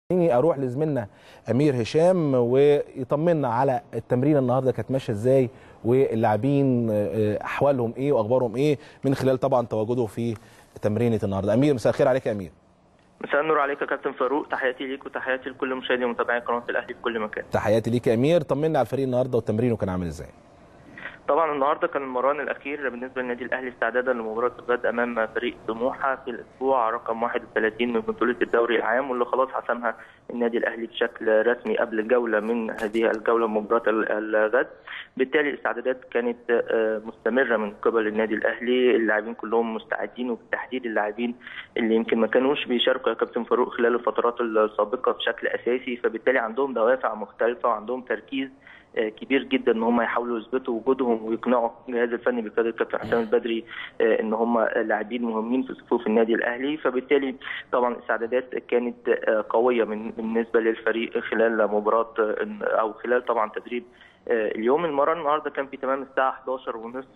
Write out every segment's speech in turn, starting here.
خليني اروح لزميلنا امير هشام ويطمنا على التمرين النهارده كانت ماشيه ازاي واللاعبين آه، احوالهم ايه واخبارهم ايه من خلال طبعا تواجده في تمرينه النهارده امير مساء الخير عليك يا امير مساء النور عليك يا كابتن فاروق تحياتي ليك وتحياتي لكل مشاهدي ومتابعي قناه الاهلي في كل مكان تحياتي ليك يا امير طمنا على الفريق النهارده وتمرينه كان عامل ازاي طبعا النهارده كان المران الاخير بالنسبه للنادي الاهلي استعدادا لمباراه الغد امام فريق سموحه في الاسبوع رقم 31 من بطوله الدوري العام واللي خلاص حسمها النادي الاهلي بشكل رسمي قبل جوله من هذه الجوله مباراه الغد بالتالي الاستعدادات كانت آه، مستمره من قبل النادي الاهلي اللاعبين كلهم مستعدين وبالتحديد اللاعبين اللي يمكن ما كانوش بيشاركوا يا كابتن فاروق خلال الفترات السابقه بشكل اساسي فبالتالي عندهم دوافع مختلفه وعندهم تركيز آه، كبير جدا ان هم يحاولوا يثبتوا وجودهم ويقنعوا الجهاز الفني بقياده الكابتن حسام البدري آه، ان هم لاعبين مهمين في صفوف النادي الاهلي فبالتالي طبعا الاستعدادات كانت آه، قويه من بالنسبه للفريق خلال مباراه او خلال طبعا تدريب اليوم المران النهارده كان في تمام الساعه 11 ونصف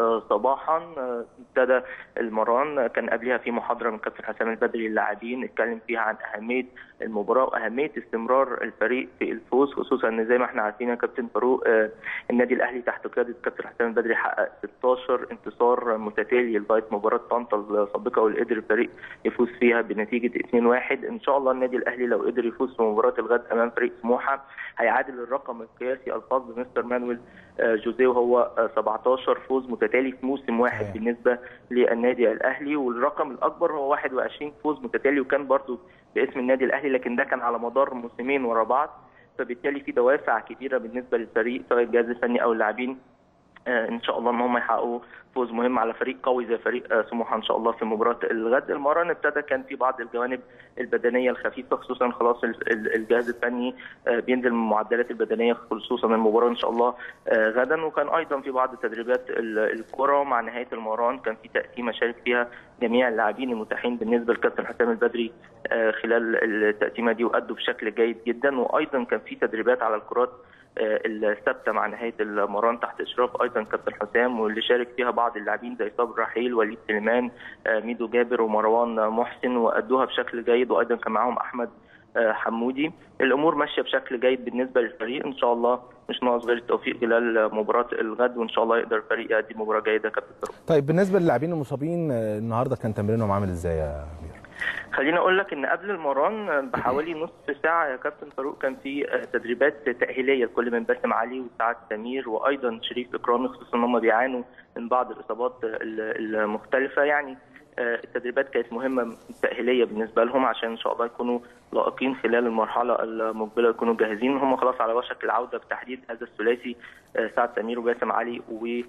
صباحا ابتدى المران كان قبلها في محاضره من كابتن حسام البدري للاعبين اتكلم فيها عن اهميه المباراه واهميه استمرار الفريق في الفوز خصوصا ان زي ما احنا عارفين يا كابتن فاروق النادي الاهلي تحت قياده كابتن حسام البدري حقق 16 انتصار متتالي لغايه مباراه طنطا السابقه واللي قدر الفريق يفوز فيها بنتيجه 2-1 ان شاء الله النادي الاهلي لو قدر يفوز في مباراه الغد امام فريق سموحه هيعادل الرقم القياسي الخاص بمستر مانويل جوزيه وهو 17 فوز متتالي في موسم واحد صحيح. بالنسبه للنادي الاهلي والرقم الاكبر هو 21 فوز متتالي وكان برضو باسم النادي الاهلي لكن ده كان على مدار موسمين ورا بعض فبالتالي في دوافع كبيره بالنسبه للفريق سواء الجهاز الفني او اللاعبين آه، ان شاء الله ان هم يحققوا فوز مهم على فريق قوي زي فريق آه، سموحه ان شاء الله في مباراه الغد المران ابتدى كان في بعض الجوانب البدنيه الخفيفه خصوصا خلاص ال- ال- الجهاز الفني آه، بينزل من المعدلات البدنيه خصوصا المباراه ان شاء الله آه، غدا وكان ايضا في بعض تدريبات ال- الكره مع نهايه المران كان في تقسيمه شارك فيها جميع اللاعبين المتاحين بالنسبه للكابتن حسام البدري آه، خلال التقسيمه دي وادوا بشكل جيد جدا وايضا كان في تدريبات على الكرات آه، الثابته مع نهايه المران تحت اشراف ايضا كابتن حسام واللي شارك فيها بعض اللاعبين زي صابر رحيل وليد سليمان آه، ميدو جابر ومروان محسن وادوها بشكل جيد وايضا كان معاهم احمد آه، حمودي الامور ماشيه بشكل جيد بالنسبه للفريق ان شاء الله مش ناقص غير التوفيق خلال مباراه الغد وان شاء الله يقدر الفريق يقدم مباراه جيده كابتن فاروق طيب بالنسبه للاعبين المصابين آه، النهارده كان تمرينهم عامل ازاي يا امير خليني اقول لك ان قبل المران بحوالي نصف ساعه يا كابتن فاروق كان في تدريبات تاهيليه لكل من باسم علي وسعد سمير وايضا شريف اكرامي خصوصا ان هم بيعانوا من بعض الاصابات ال- المختلفه يعني التدريبات كانت مهمه تاهيليه بالنسبه لهم عشان ان شاء الله يكونوا لائقين خلال المرحله المقبله يكونوا جاهزين هم خلاص على وشك العوده بتحديد هذا الثلاثي سعد سمير وباسم علي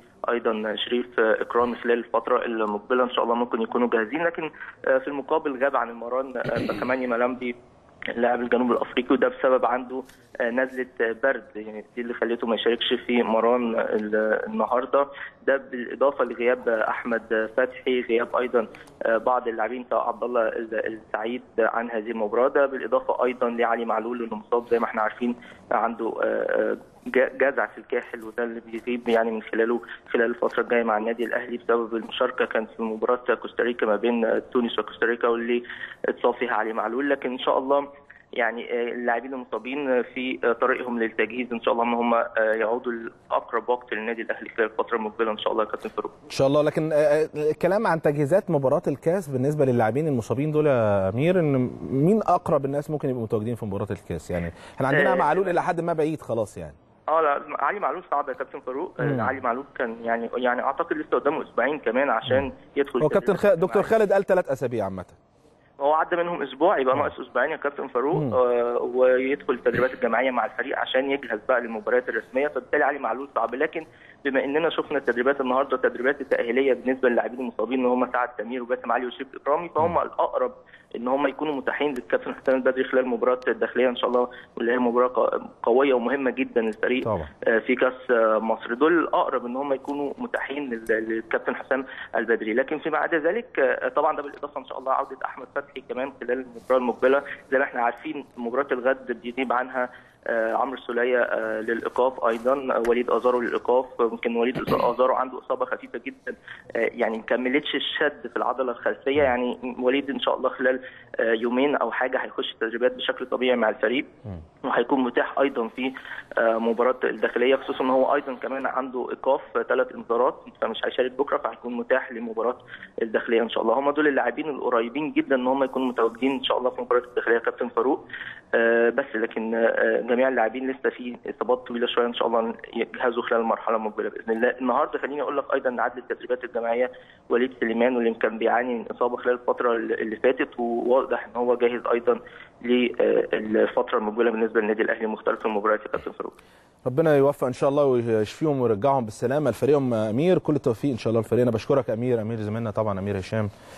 وايضا شريف اكرامي خلال الفتره المقبله ان شاء الله ممكن يكونوا جاهزين لكن في المقابل غاب عن المران بكماني ملامبي اللاعب الجنوب الافريقي وده بسبب عنده آه، نزله آه، برد يعني دي اللي خليته ما يشاركش في مران ال- النهارده ده بالاضافه لغياب آه، احمد فتحي غياب ايضا آه، بعض اللاعبين سواء عبد الله ال- السعيد عن هذه المباراه ده بالاضافه ايضا لعلي معلول اللي مصاب زي ما احنا عارفين عنده آه، آه، ج- جزع في الكاحل وده اللي بيغيب يعني من خلاله خلال الفتره الجايه مع النادي الاهلي بسبب المشاركه كانت في مباراه كوستاريكا ما بين تونس وكوستاريكا واللي اتصاب فيها علي معلول لكن ان شاء الله يعني آه، اللاعبين المصابين في آه، طريقهم للتجهيز ان شاء الله ان هم آه، يعودوا لاقرب وقت للنادي الاهلي خلال الفتره المقبله ان شاء الله يا كابتن فاروق ان شاء الله لكن آه، آه، الكلام عن تجهيزات مباراه الكاس بالنسبه للاعبين المصابين دول يا امير ان مين اقرب الناس ممكن يبقوا متواجدين في مباراه الكاس يعني احنا عندنا آه، معلول الى حد ما بعيد خلاص يعني اه لا علي معلول صعب يا كابتن فاروق مم. آه، علي معلول كان يعني يعني اعتقد لسه قدامه اسبوعين كمان عشان يدخل هو كابتن خ... التدريبات دكتور الجماعية. خالد قال ثلاث اسابيع عامه هو عدى منهم اسبوع يبقى آه. ناقص اسبوعين يا كابتن فاروق مم. آه ويدخل التدريبات الجماعيه مع الفريق عشان يجهز بقى للمباريات الرسميه فبالتالي علي معلول صعب لكن بما اننا شفنا التدريبات النهارده التدريبات التاهيليه بالنسبه للاعبين المصابين ان هم سعد سمير وباسم علي وشريف اكرامي فهم الاقرب ان هم يكونوا متاحين للكابتن حسام البدري خلال المباراه الداخليه ان شاء الله واللي هي مباراه ق- قويه ومهمه جدا للفريق طبعا آه، في كاس آه، مصر دول الاقرب ان هم يكونوا متاحين لل- للكابتن حسام البدري لكن فيما عدا ذلك آه، طبعا ده بالاضافه ان شاء الله عوده احمد فتحي كمان خلال المباراه المقبله زي ما احنا عارفين مباراه الغد بيغيب عنها عمرو السوليه للايقاف ايضا وليد ازارو للايقاف يمكن وليد ازارو عنده اصابه خفيفه جدا يعني ما كملتش الشد في العضله الخلفيه يعني وليد ان شاء الله خلال يومين او حاجه هيخش تدريبات بشكل طبيعي مع الفريق وهيكون متاح ايضا في مباراه الداخليه خصوصا ان هو ايضا كمان عنده ايقاف ثلاث انذارات فمش هيشارك بكره فهيكون متاح لمباراه الداخليه ان شاء الله هم دول اللاعبين القريبين جدا ان هم يكونوا متواجدين ان شاء الله في مباراه الداخليه كابتن فاروق بس لكن جميع اللاعبين لسه في اصابات طويله شويه ان شاء الله يجهزوا خلال المرحله المقبله باذن الله النهارده خليني اقول لك ايضا ان عدد التدريبات الجماعيه وليد سليمان واللي كان بيعاني من اصابه خلال الفتره اللي فاتت وواضح ان هو جاهز ايضا للفتره المقبله بالنسبه للنادي الاهلي مختلف المباريات يا كابتن فاروق ربنا يوفق ان شاء الله ويشفيهم ويرجعهم بالسلامه لفريقهم امير كل التوفيق ان شاء الله لفريقنا بشكرك امير امير زميلنا طبعا امير هشام